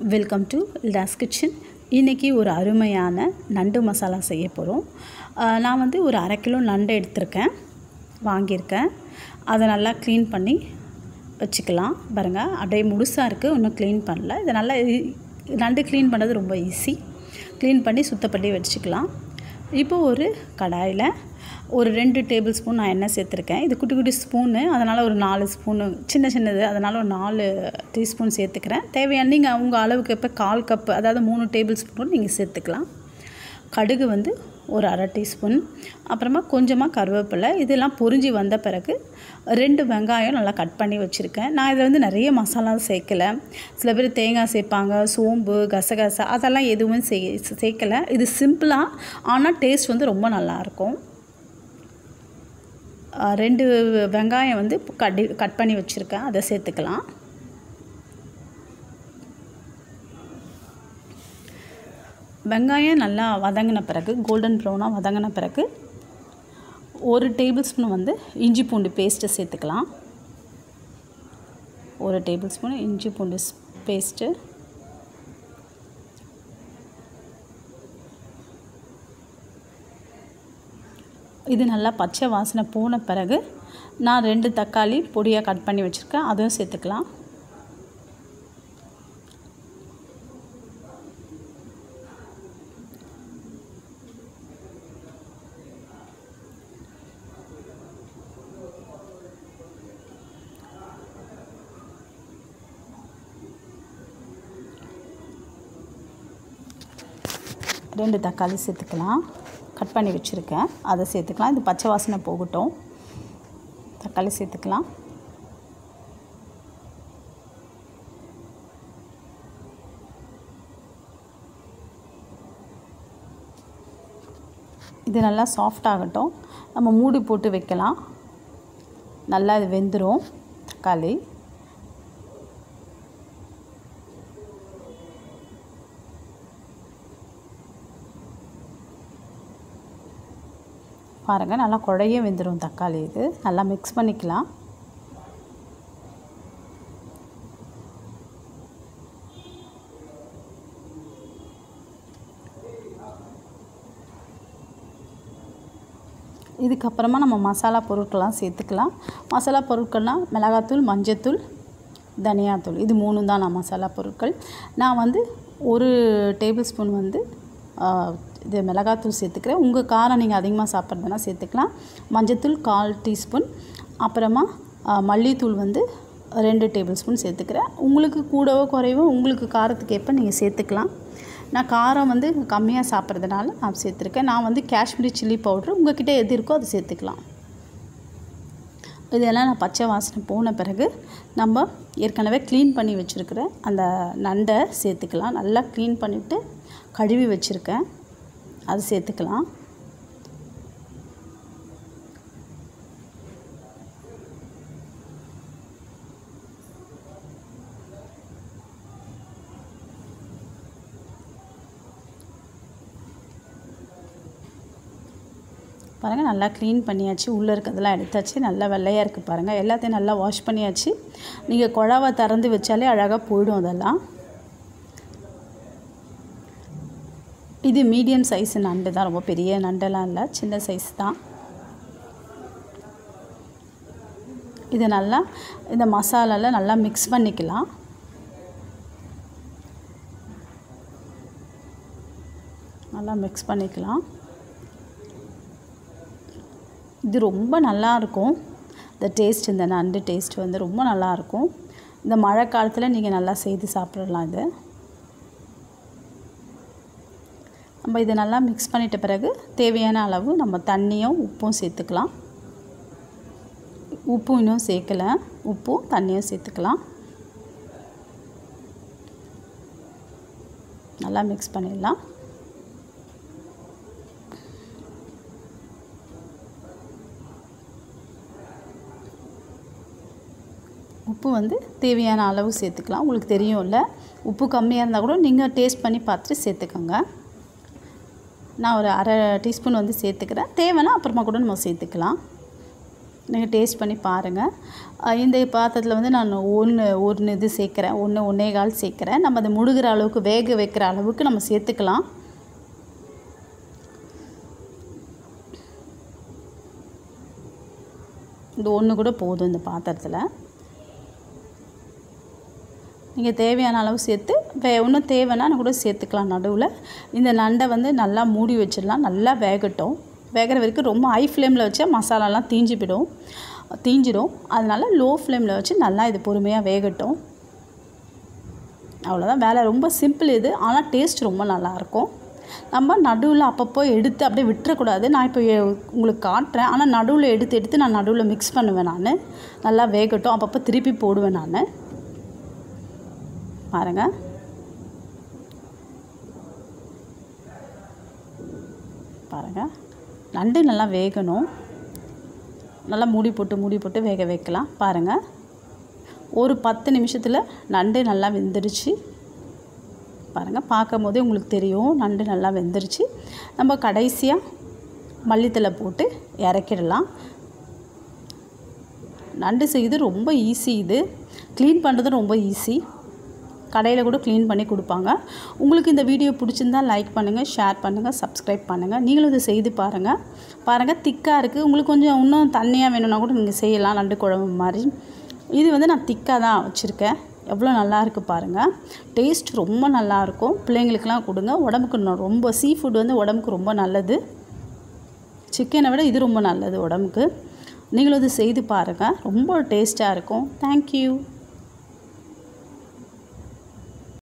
welcome to toss kitchen இன்றைக்கி ஒரு அருமையான நண்டு மசாலா செய்ய போகிறோம் நான் வந்து ஒரு அரை கிலோ நண்டு எடுத்திருக்கேன் வாங்கியிருக்கேன் அதை நல்லா க்ளீன் பண்ணி வச்சுக்கலாம் பாருங்கள் அப்படியே முழுசாக இருக்குது இன்னும் க்ளீன் பண்ணல இதை நல்லா இ- நண்டு க்ளீன் பண்ணுறது ரொம்ப ஈஸி க்ளீன் பண்ணி சுத்தப்படி வச்சுக்கலாம் இப்போ ஒரு கடாயில் ஒரு ரெண்டு டேபிள் ஸ்பூன் நான் எண்ணெய் சேர்த்துருக்கேன் இது குட்டி குட்டி ஸ்பூனு அதனால் ஒரு நாலு ஸ்பூனு சின்ன சின்னது அதனால் ஒரு நாலு டீஸ்பூன் சேர்த்துக்கிறேன் தேவையான நீங்கள் உங்கள் அளவுக்கு எப்போ கால் கப்பு அதாவது மூணு டேபிள் ஸ்பூன் நீங்கள் சேர்த்துக்கலாம் கடுகு வந்து ஒரு அரை டீஸ்பூன் அப்புறமா கொஞ்சமாக கருவேப்பிலை இதெல்லாம் பொரிஞ்சு வந்த பிறகு ரெண்டு வெங்காயம் நல்லா கட் பண்ணி வச்சுருக்கேன் நான் இதில் வந்து நிறைய மசாலா சேர்க்கலை சில பேர் தேங்காய் சேர்ப்பாங்க சோம்பு கசகசா அதெல்லாம் எதுவுமே சே சேர்க்கலை இது சிம்பிளாக ஆனால் டேஸ்ட் வந்து ரொம்ப நல்லாயிருக்கும் அஹ் ரெண்டு வெங்காயம் வந்து கட் கட் பண்ணி வச்சுருக்கேன் அதை சேர்த்துக்கலாம் வெங்காயம் நல்லா வதங்கின பிறகு கோல்டன் ப்ரௌனாக வதங்கின பிறகு ஒரு டேபிள் ஸ்பூன் வந்து இஞ்சி பூண்டு பேஸ்ட்டு சேர்த்துக்கலாம் ஒரு டேபிள் ஸ்பூன் இஞ்சி பூண்டு பேஸ்ட்டு இது நல்லா பச்சை வாசனை போன பிறகு நான் ரெண்டு தக்காளி பொடியாக கட் பண்ணி வச்சுருக்கேன் அதுவும் சேர்த்துக்கலாம் ரெண்டு தக்காளி சேர்த்துக்கலாம் கட் பண்ணி வச்சுருக்கேன் அதை சேர்த்துக்கலாம் இது பச்சை வாசனை போகட்டும் தக்காளி சேர்த்துக்கலாம் இது நல்லா சாஃப்ட் ஆகட்டும் நம்ம மூடி போட்டு வைக்கலாம் நல்லா இது வெந்துடும் தக்காளி பாருங்கள் நல்லா குழைய வெந்துடும் தக்காளி இது நல்லா மிக்ஸ் பண்ணிக்கலாம் இதுக்கப்புறமா நம்ம மசாலா பொருட்கள்லாம் சேர்த்துக்கலாம் மசாலா பொருட்கள்னால் மிளகாத்தூள் மஞ்சத்தூள் தனியாத்தூள் இது மூணு தான் நான் மசாலா பொருட்கள் நான் வந்து ஒரு டேபிள் ஸ்பூன் வந்து ஆ, இது மிளகாத்தூள் சேர்த்துக்கிறேன் உங்கள் காரம் நீங்கள் அதிகமாக சாப்பிட்றதுனா சேர்த்துக்கலாம் மஞ்சத்தூள் கால் டீஸ்பூன் அப்புறமா ஆ, மல்லித்தூள் வந்து ரெண்டு டேபிள் ஸ்பூன் சேர்த்துக்கிறேன் உங்களுக்கு கூடவோ குறைவோ உங்களுக்கு காரத்துக்கு ஏற்ப நீங்கள் சேர்த்துக்கலாம் நான் காரம் வந்து கம்மியாக சாப்பிட்றதுனால நான் சேர்த்துருக்கேன் நான் வந்து காஷ்மீரி சில்லி பவுட்ரு உங்ககிட்ட எது இருக்கோ அதை சேர்த்துக்கலாம் இதெல்லாம் நான் பச்சை வாசனை போன பிறகு நம்ம ஏற்கனவே க்ளீன் பண்ணி வச்சுருக்கிற அந்த நண்டை சேர்த்துக்கலாம் நல்லா க்ளீன் பண்ணிவிட்டு கழுவி வச்சுருக்கேன் அது சேர்த்துக்கலாம் பாருங்கள் நல்லா க்ளீன் பண்ணியாச்சு உள்ளே இருக்கிறதெல்லாம் எடுத்தாச்சு நல்லா வெள்ளையாக இருக்குது பாருங்கள் எல்லாத்தையும் நல்லா வாஷ் பண்ணியாச்சு நீங்கள் குழாவை திறந்து வச்சாலே அழகாக போயிடும் அதெல்லாம் இது மீடியம் சைஸ் நண்டு தான் ரொம்ப பெரிய நண்டெல்லாம் இல்லை சின்ன சைஸ் தான் இது நல்லா இந்த மசாலாவில் நல்லா மிக்ஸ் பண்ணிக்கலாம் நல்லா மிக்ஸ் பண்ணிக்கலாம் இது ரொம்ப நல்லா இருக்கும் இந்த டேஸ்ட் இந்த நண்டு டேஸ்ட் வந்து ரொம்ப நல்லா இருக்கும் இந்த மழை காலத்தில் நீங்கள் நல்லா செய்து சாப்பிடலாம் இது நம்ம இதை நல்லா மிக்ஸ் பண்ணிட்ட பிறகு தேவையான அளவு நம்ம தண்ணியும் உப்பும் சேர்த்துக்கலாம் உப்பு இன்னும் சேர்க்கலை உப்பும் தண்ணியும் சேர்த்துக்கலாம் நல்லா மிக்ஸ் பண்ணிடலாம் உப்பு வந்து தேவையான அளவு சேர்த்துக்கலாம் உங்களுக்கு தெரியும்ல உப்பு கம்மியாக இருந்தால் கூட நீங்கள் டேஸ்ட் பண்ணி பார்த்துட்டு சேர்த்துக்கோங்க நான் ஒரு அரை டீஸ்பூன் வந்து சேர்த்துக்கிறேன் தேவைன்னா அப்புறமா கூட நம்ம சேர்த்துக்கலாம் நீங்கள் டேஸ்ட் பண்ணி பாருங்கள் அஹ் இந்த பாத்திரத்தில் வந்து நான் ஒன்று ஒன்று இது சேர்க்குறேன் ஒன்று ஒன்றே கால் சேர்க்குறேன் நம்ம அதை முழுகிற அளவுக்கு வேக வைக்கிற அளவுக்கு நம்ம சேர்த்துக்கலாம் இந்த ஒன்று கூட போதும் இந்த பாத்திரத்தில் நீங்கள் தேவையான அளவு சேர்த்து வே இன்னும் தேவைன்னா கூட சேர்த்துக்கலாம் நடுவில் இந்த நண்டை வந்து நல்லா மூடி வச்சிடலாம் நல்லா வேகட்டும் வேகிற வரைக்கும் ரொம்ப ஹை ஃப்ளேமில் வச்சா மசாலாலாம் தீஞ்சு போயிடும் தீஞ்சிடும் அதனால் லோ ஃப்ளேமில் வச்சு நல்லா இது பொறுமையாக வேகட்டும் அவ்வளோதான் வேலை ரொம்ப சிம்பிள் இது ஆனால் டேஸ்ட் ரொம்ப நல்லாயிருக்கும் நம்ம நடுவில் அப்பப்போ எடுத்து அப்படியே விட்டுறக்கூடாது நான் இப்போ எ- உங்களுக்கு காட்டுறேன் ஆனால் நடுவில் எடுத்து எடுத்து நான் நடுவில் மிக்ஸ் பண்ணுவேன் நான் நல்லா வேகட்டும் அப்பப்போ திருப்பி போடுவேன் நான் பாருங்கள் பாருங்கள் நண்டு நல்லா வேகணும் நல்லா மூடி போட்டு மூடி போட்டு வேக வைக்கலாம் பாருங்கள் ஒரு பத்து நிமிஷத்தில் நண்டு நல்லா வெந்துடுச்சு பாருங்கள் பார்க்கும் போதே உங்களுக்கு தெரியும் நண்டு நல்லா வெந்துருச்சு நம்ம கடைசியாக மல்லித்தலை போட்டு இறக்கிடலாம் நண்டு செய்து ரொம்ப ஈஸி இது க்ளீன் பண்ணுறது ரொம்ப ஈஸி கடையில் கூட க்ளீன் பண்ணி கொடுப்பாங்க உங்களுக்கு இந்த வீடியோ பிடிச்சிருந்தா லைக் பண்ணுங்கள் ஷேர் பண்ணுங்கள் சப்ஸ்கிரைப் பண்ணுங்கள் நீங்களும் இதை செய்து பாருங்கள் பாருங்கள் திக்காக இருக்குது உங்களுக்கு கொஞ்சம் இன்னும் தண்ணியாக வேணும்னா கூட நீங்கள் செய்யலாம் நண்டு குழம்பு மாதிரி இது வந்து நான் திக்காக தான் வச்சுருக்கேன் எவ்வளோ நல்லா இருக்குது பாருங்கள் டேஸ்ட் ரொம்ப நல்லாயிருக்கும் பிள்ளைங்களுக்கெல்லாம் கொடுங்க உடம்புக்கு நொ- ரொம்ப சீ ஃபுட் வந்து உடம்புக்கு ரொம்ப நல்லது சிக்கனை விட இது ரொம்ப நல்லது உடம்புக்கு நீங்களும் இது செய்து பாருங்கள் ரொம்ப டேஸ்ட்டாக இருக்கும் தேங்க்யூ